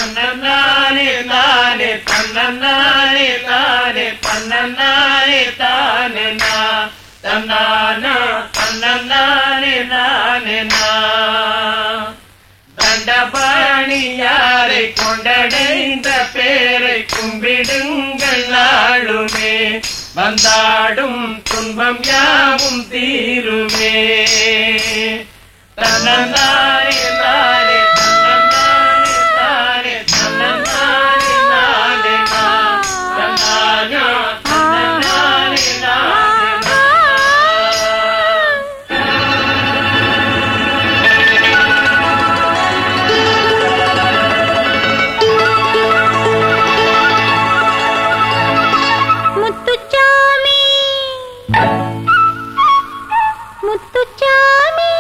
தன்னே தானே தன்னே தானே தன்னே தானே நா தன்னானா தன்னே நானே நா தண்டபாணியாரை கொண்டடைந்த பேரை கும்பிடுங்கள் நாளுமே வந்தாடும் துன்பம் யாவும் தீருமே தன்னந்தானே தானே தன்னந்தானே தானே தன்னந்தானே நானே நா தன்னானா தன்னந்தானே நானே நா முத்துச்சாமி முத்துச்சாமி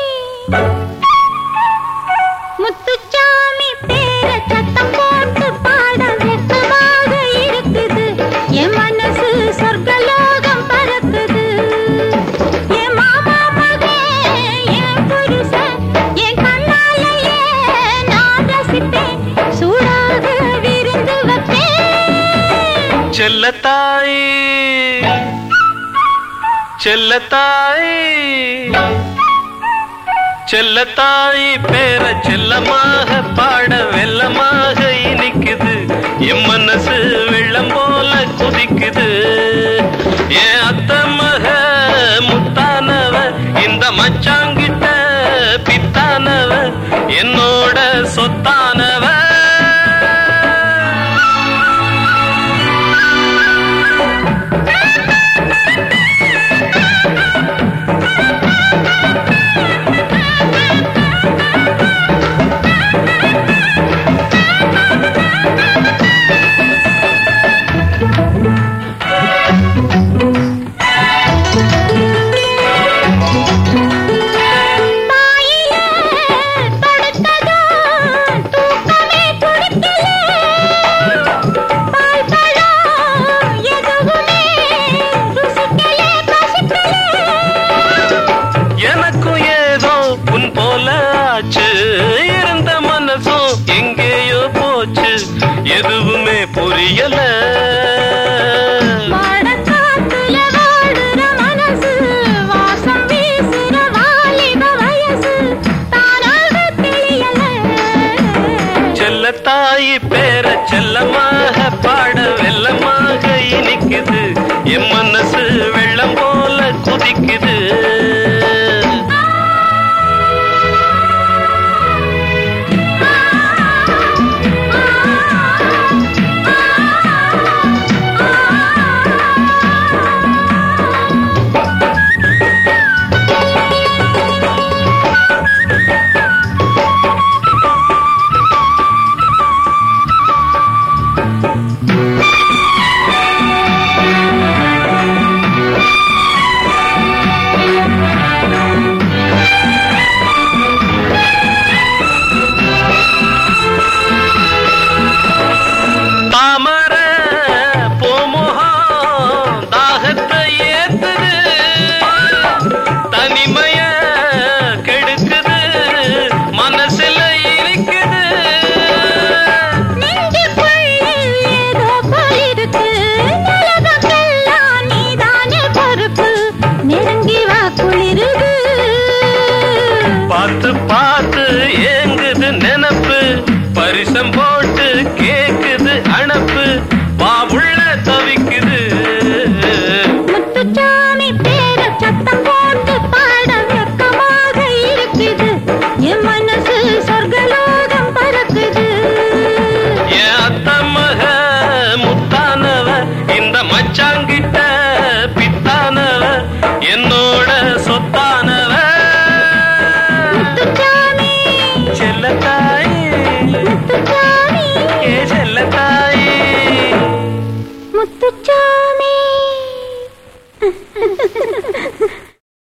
முத்துச்சாமி பேர சத்தம் போட்டு பாட வெக்கமாக இருக்குது என் மனசு சொர்க்கலோகம் பறக்குது என் மாமா மகன் என் புருஷன் என் கண்ணாலேயே நான் ரசிப்பேன் சூடாக விருந்து வைப்பேன் செல்லத்தாய் செல்லத்தாய் செல்லத்தாய் பேர செல்லமாக பாட வெள்ளமாக இனிக்குது என் மனசு வெள்ளம் போல குதிக்குது என் அத்த மக முத்தானவ இந்த மச்சாங்கிட்ட பித்தானவ என்னோட சொத்தானவ தாயிலே தொடுத்ததும் தூக்கமே துடிக்கல. பால் பழம் எதுவுமே ருசிக்கல, பசிக்கல. எனக்கும் ஏதோ புன் போல ஆச்சு இருந்த மனசும் எங்கேயோ போச்சு எதுவுமே புரியல வாடக்காத்துல வாடுற மனசு, வாசம் வீசுற வாலிப வயசு, தானாக தெரியல. செல்லத்தாயி பேர செல்லமாக பாட வெள்ளமாக இனிக்குது என் மனசு வெள்ளம் போல குதிக்குது தாமர போமுகம் தாகத்தை ஏத்துது தனிமைய கெடுக்குது மனசுல இருக்குது நெஞ்சுக்குள்ள ஏதோ போல் இருக்கு. உலகமெல்லாம் நீதானே பொறுப்பு. நெருங்கி வா குளிருது. பார்த்து பார்த்து ஏங்குது நினப்பு பரிசம் போ